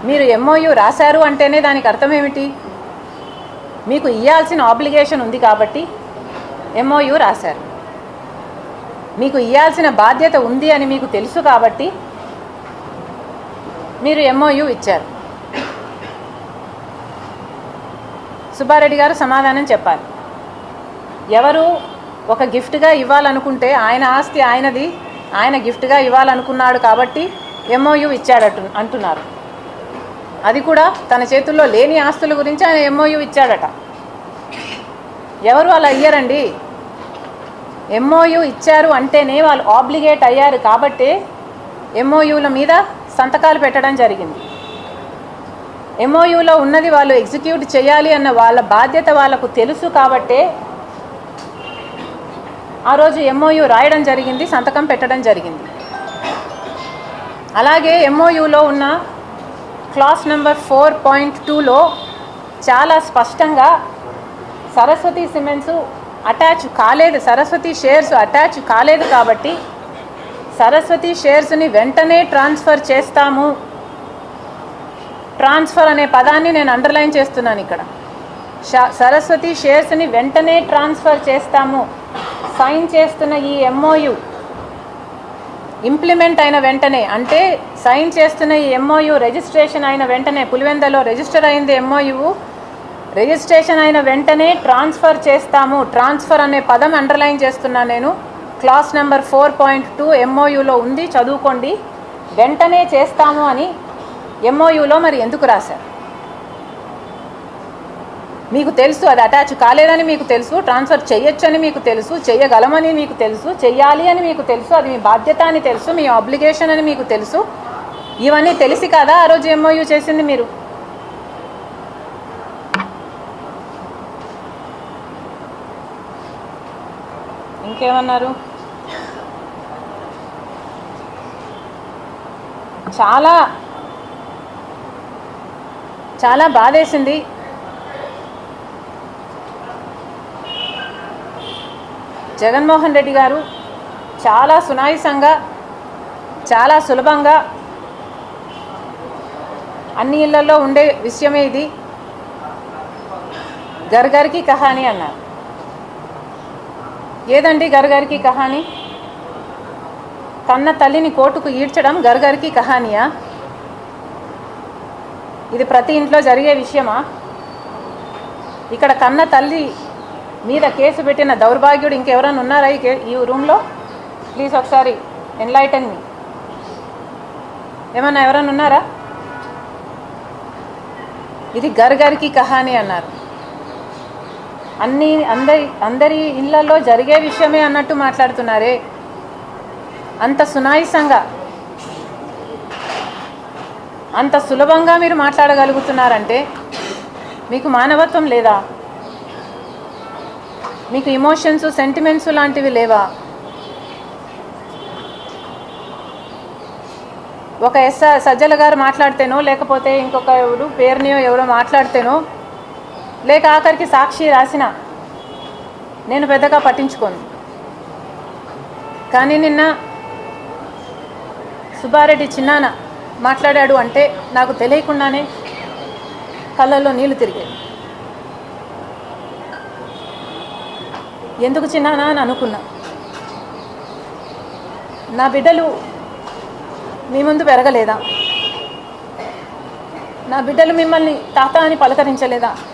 మీరు ఎంఓయు రాశారు అంటేనే దానికి అర్థం ఏమిటి మీకు ఇవ్వాల్సిన ఆబ్లిగేషన్ ఉంది కాబట్టి ఎంఓయు రాశారు మీకు ఇవ్వాల్సిన బాధ్యత ఉంది అని మీకు తెలుసు కాబట్టి మీరు ఎంఓయు ఇచ్చారు సుబ్బారెడ్డి గారు సమాధానం చెప్పాలి ఎవరు ఒక గిఫ్ట్గా ఇవ్వాలనుకుంటే ఆయన ఆస్తి ఆయనది ఆయన గిఫ్ట్గా ఇవ్వాలనుకున్నాడు కాబట్టి ఎంఓయు ఇచ్చాడట అంటున్నారు అది కూడా తన చేతుల్లో లేని ఆస్తుల గురించి ఆయన ఎంఓయు ఇచ్చాడట ఎవరు అలా ఇయ్యరండి ఎంఓయు ఇచ్చారు అంటేనే వాళ్ళు ఆబ్లిగేట్ అయ్యారు కాబట్టే ఎంఓయుల మీద సంతకాలు పెట్టడం జరిగింది ఎంఓయులో ఉన్నది వాళ్ళు ఎగ్జిక్యూట్ చేయాలి అన్న వాళ్ళ బాధ్యత వాళ్ళకు తెలుసు కాబట్టే ఆ రోజు ఎంఓయు రాయడం జరిగింది సంతకం పెట్టడం జరిగింది అలాగే ఎంఓయులో ఉన్న క్లాస్ నెంబర్ ఫోర్ పాయింట్ టూలో చాలా స్పష్టంగా సరస్వతి సిమెంట్స్ అటాచ్ కాలేదు సరస్వతి షేర్స్ అటాచ్ కాలేదు కాబట్టి సరస్వతి షేర్స్ని వెంటనే ట్రాన్స్ఫర్ చేస్తాము ట్రాన్స్ఫర్ అనే పదాన్ని నేను అండర్లైన్ చేస్తున్నాను ఇక్కడ ష- సరస్వతి షేర్స్ని వెంటనే ట్రాన్స్ఫర్ చేస్తాము సైన్ చేస్తున్న ఈ ఎంఓయు ఇంప్లిమెంట్ అయిన వెంటనే అంటే సైన్ చేస్తున్న ఈ ఎంఓయు రిజిస్ట్రేషన్ అయిన వెంటనే పులివెందలో రిజిస్టర్ అయింది ఎంఓయు రిజిస్ట్రేషన్ అయిన వెంటనే ట్రాన్స్ఫర్ చేస్తాము ట్రాన్స్ఫర్ అనే పదం అండర్లైన్ చేస్తున్నాను నేను class number four point two ఎంఓయులో ఉంది చదువుకోండి వెంటనే చేస్తాము అని ఎంఓయులో మరి ఎందుకు రాశారు మీకు తెలుసు అది అటాచ్ కాలేదని మీకు తెలుసు ట్రాన్స్ఫర్ చేయొచ్చని మీకు తెలుసు చేయగలమని మీకు తెలుసు చెయ్యాలి అని మీకు తెలుసు అది మీ బాధ్యత అని తెలుసు మీ ఆబ్లిగేషన్ అని మీకు తెలుసు ఇవన్నీ తెలిసి కదా ఆ రోజు ఎంఓయూ చేసింది మీరు ఇంకేమన్నారు చాలా చాలా బాధేసింది జగన్మోహన్ రెడ్డి గారు చాలా సునాయసంగా చాలా సులభంగా అన్ని ఇళ్లలో ఉండే విషయమే ఇది గర్గర్కి కహాని అన్నారు ఏదండి గర్గర్కి కహాని కన్న తల్లిని కోర్టుకు ఈడ్చడం గర్గర్కి కహానియా ఇది ప్రతి ఇంట్లో జరిగే విషయమా ఇక్కడ కన్న తల్లి మీద కేసు పెట్టిన దౌర్భాగ్యుడు ఇంకెవరైనా ఉన్నారా ఈ కే- ఈ రూమ్లో ప్లీజ్ ఒకసారి ఎన్లైటన్ మీ ఏమన్నా ఎవరైనా ఉన్నారా ఇది గర్గర్కి కహాని అన్నారు అన్ని అందరి అందరి ఇళ్లలో జరిగే విషయమే అన్నట్టు మాట్లాడుతున్నారే అంత సునాయసంగా అంత సులభంగా మీరు మాట్లాడగలుగుతున్నారంటే మీకు మానవత్వం లేదా మీకు ఇమోషన్స్ సెంటిమెంట్స్ లాంటివి లేవా ఒక ఎస్ సజ్జల గారు మాట్లాడితేనో లేకపోతే ఇంకొక ఎవరు పేరునియో ఎవరో మాట్లాడితేనో లేక ఆఖరికి సాక్షి రాసిన నేను పెద్దగా పట్టించుకోను కానీ నిన్న సుబ్బారెడ్డి చిన్నాన మాట్లాడాడు అంటే నాకు తెలియకుండానే కళ్ళల్లో నీళ్లు తిరిగాయి ఎందుకు చిన్నానా అని అనుకున్నా నా బిడ్డలు మీ ముందు పెరగలేదా నా బిడ్డలు మిమ్మల్ని తాత అని పలకరించలేదా